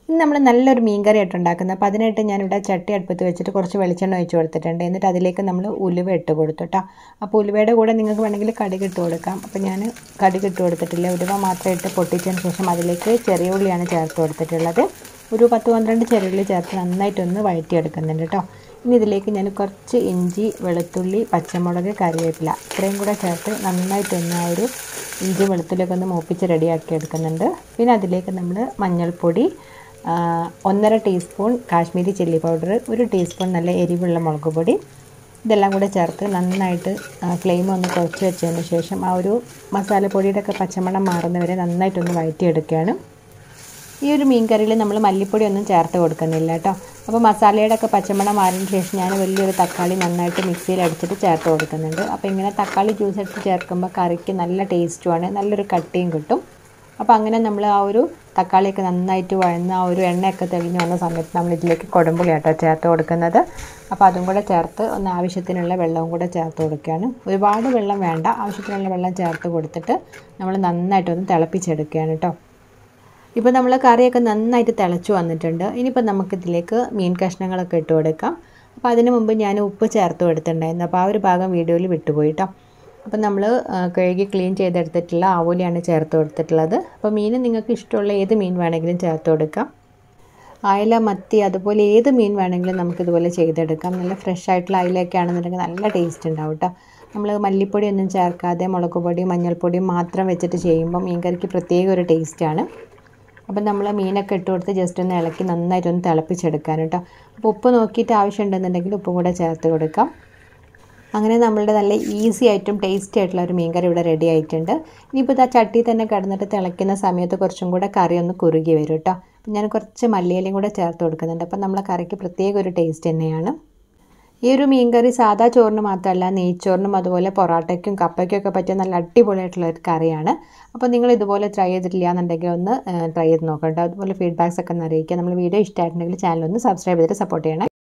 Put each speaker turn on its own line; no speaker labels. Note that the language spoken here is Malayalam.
ഇന്ന് നമ്മൾ നല്ലൊരു മീൻ കറി ആയിട്ട് ഉണ്ടാക്കുന്നത് അപ്പോൾ അതിനായിട്ട് ഞാനിവിടെ ചട്ടി അടുപ്പത്ത് വെച്ചിട്ട് കുറച്ച് വെളിച്ചെണ്ണ ഒഴിച്ച് കൊടുത്തിട്ടുണ്ട് എന്നിട്ട് അതിലേക്ക് നമ്മൾ ഉലുവ ഇട്ട് കൊടുത്തു കേട്ടോ അപ്പോൾ ഉലുവയുടെ കൂടെ നിങ്ങൾക്ക് വേണമെങ്കിൽ കടുക് ഇട്ട് കൊടുക്കാം അപ്പോൾ ഞാൻ കടുക് ഇട്ട് കൊടുത്തിട്ടില്ല ഉലുവ മാത്രം ഇട്ട് പൊട്ടിച്ചതിന് ശേഷം അതിലേക്ക് ചെറിയ ഉള്ളിയാണ് ചേർത്ത് കൊടുത്തിട്ടുള്ളത് ഒരു പത്ത് പന്ത്രണ്ട് ചെറിയ ഉള്ളി ചേർത്ത് നന്നായിട്ടൊന്ന് വഴറ്റിയെടുക്കുന്നുണ്ട് കേട്ടോ ഇനി ഇതിലേക്ക് ഞാൻ കുറച്ച് ഇഞ്ചി വെളുത്തുള്ളി പച്ചമുളക് കറിവേപ്പില ഇത്രയും കൂടെ ചേർത്ത് നന്നായിട്ടൊന്ന് ആ ഒരു ഇഞ്ചി വെളുത്തുള്ളിയൊക്കെ ഒന്ന് മൂപ്പിച്ച് റെഡിയാക്കി എടുക്കുന്നുണ്ട് പിന്നെ അതിലേക്ക് നമ്മൾ മഞ്ഞൾപ്പൊടി ആ, ഒന്നര ടീസ്പൂൺ കാശ്മീരി ചില്ലി പൗഡർ ഒരു ടീസ്പൂൺ നല്ല എരിവുള്ള മുളക് പൊടി ഇതെല്ലാം കൂടെ ചേർത്ത് നന്നായിട്ട് ഫ്ലെയിം ഒന്ന് കുറച്ച് വെച്ചതിന് ശേഷം ആ ഒരു മസാലപ്പൊടിയുടെ ഒക്കെ പച്ചമണം മാറുന്നവരെ നന്നായിട്ടൊന്ന് വഴറ്റിയെടുക്കുകയാണ് ഈ ഒരു മീൻ കറിയിൽ നമ്മൾ മല്ലിപ്പൊടി ഒന്നും ചേർത്ത് കൊടുക്കുന്നില്ല കേട്ടോ അപ്പോൾ മസാലയുടെ ഒക്കെ പച്ചമണം മാറിയതിന് ശേഷം ഞാൻ വലിയൊരു തക്കാളി നന്നായിട്ട് മിക്സിയിൽ അടിച്ചിട്ട് ചേർത്ത് കൊടുക്കുന്നുണ്ട് അപ്പോൾ ഇങ്ങനെ തക്കാളി ജ്യൂസ് എടുത്ത് ചേർക്കുമ്പോൾ കറിക്ക് നല്ല ടേസ്റ്റുമാണ് നല്ലൊരു കട്ടിയും കിട്ടും അപ്പോൾ അങ്ങനെ നമ്മൾ ആ ഒരു തക്കാളിയൊക്കെ നന്നായിട്ട് വഴന്ന് ആ ഒരു എണ്ണയൊക്കെ തെളിഞ്ഞ് വന്ന സമയത്ത് നമ്മൾ ഇതിലേക്ക് കൊടുമ്പുളി കേട്ടോ ചേർത്ത് കൊടുക്കുന്നത് അപ്പോൾ അതും കൂടെ ചേർത്ത് ഒന്ന് ആവശ്യത്തിനുള്ള വെള്ളവും കൂടെ ചേർത്ത് കൊടുക്കുകയാണ് ഒരുപാട് വെള്ളം വേണ്ട ആവശ്യത്തിനുള്ള വെള്ളം ചേർത്ത് കൊടുത്തിട്ട് നമ്മൾ നന്നായിട്ടൊന്ന് തിളപ്പിച്ചെടുക്കുകയാണ് കേട്ടോ ഇപ്പോൾ നമ്മൾ കറിയൊക്കെ നന്നായിട്ട് തിളച്ച് വന്നിട്ടുണ്ട് ഇനിയിപ്പോൾ നമുക്കിതിലേക്ക് മീൻ കഷ്ണങ്ങളൊക്കെ ഇട്ട് കൊടുക്കാം അപ്പോൾ അതിന് മുമ്പ് ഞാൻ ഉപ്പ് ചേർത്ത് കൊടുത്തിട്ടുണ്ടായിരുന്നു അപ്പോൾ ആ ഒരു ഭാഗം വീഡിയോയിൽ വിട്ടുപോയി കേട്ടോ അപ്പോൾ നമ്മൾ കഴുകി ക്ലീൻ ചെയ്തെടുത്തിട്ടുള്ള ആവൂലിയാണ് ചേർത്ത് കൊടുത്തിട്ടുള്ളത് അപ്പോൾ മീൻ നിങ്ങൾക്ക് ഇഷ്ടമുള്ള ഏത് മീൻ വേണമെങ്കിലും ചേർത്ത് കൊടുക്കാം അയല മത്തി അതുപോലെ ഏത് മീൻ വേണമെങ്കിലും നമുക്കിതുപോലെ ചെയ്തെടുക്കാം നല്ല ഫ്രഷ് ആയിട്ടുള്ള അയലയൊക്കെ ആണെന്നുണ്ടെങ്കിൽ നല്ല ടേസ്റ്റ് ഉണ്ടാവും കേട്ടോ നമ്മൾ മല്ലിപ്പൊടി ഒന്നും ചേർക്കാതെ മുളക് പൊടിയും മഞ്ഞൾപ്പൊടിയും മാത്രം വെച്ചിട്ട് ചെയ്യുമ്പോൾ മീൻ കറിക്ക് പ്രത്യേക ഒരു ടേസ്റ്റാണ് അപ്പം നമ്മൾ മീനൊക്കെ ഇട്ട് കൊടുത്ത് ജസ്റ്റ് ഒന്ന് ഇളക്കി നന്നായിട്ടൊന്ന് തിളപ്പിച്ചെടുക്കാൻ കേട്ടോ അപ്പോൾ ഉപ്പ് നോക്കിയിട്ട് ആവശ്യമുണ്ടെന്നുണ്ടെങ്കിൽ ഉപ്പും കൂടെ ചേർത്ത് കൊടുക്കാം അങ്ങനെ നമ്മളുടെ നല്ല ഈസി ആയിട്ടും ടേസ്റ്റി ആയിട്ടുള്ള ഒരു മീൻ കറി ഇവിടെ റെഡി ആയിട്ടുണ്ട് ഇനിയിപ്പോൾ ഇതാ ചട്ടി തന്നെ കിടന്നിട്ട് തിളയ്ക്കുന്ന സമയത്ത് കുറച്ചും കൂടെ കറി ഒന്ന് കുറുകി വരും കേട്ടോ അപ്പം ഞാൻ കുറച്ച് മല്ലിയിലയും കൂടെ ചേർത്ത് കൊടുക്കുന്നുണ്ട് അപ്പം നമ്മളെ കറിക്ക് പ്രത്യേക ഒരു ടേസ്റ്റ് തന്നെയാണ് ഈ ഒരു മീൻ കറി സാധാ ചോറിന് മാത്രമല്ല നെയ്ച്ചോറിനും അതുപോലെ പൊറാട്ടയ്ക്കും കപ്പയ്ക്കും ഒക്കെ പറ്റിയ നല്ല അടിപൊളിയായിട്ടുള്ള ഒരു കറിയാണ് അപ്പോൾ നിങ്ങൾ ഇതുപോലെ ട്രൈ ചെയ്തിട്ടില്ല എന്നുണ്ടെങ്കിൽ ഒന്ന് ട്രൈ ചെയ്ത് നോക്കട്ടോ അതുപോലെ ഫീഡ്ബാക്സ് ഒക്കെ ഒന്ന് അറിയിക്കുക നമ്മൾ വീഡിയോ ഇഷ്ടമായിട്ടുണ്ടെങ്കിൽ ചാനൽ ഒന്ന് സബ്സ്ക്രൈബ് ചെയ്തിട്ട് സപ്പോർട്ട് ചെയ്യണം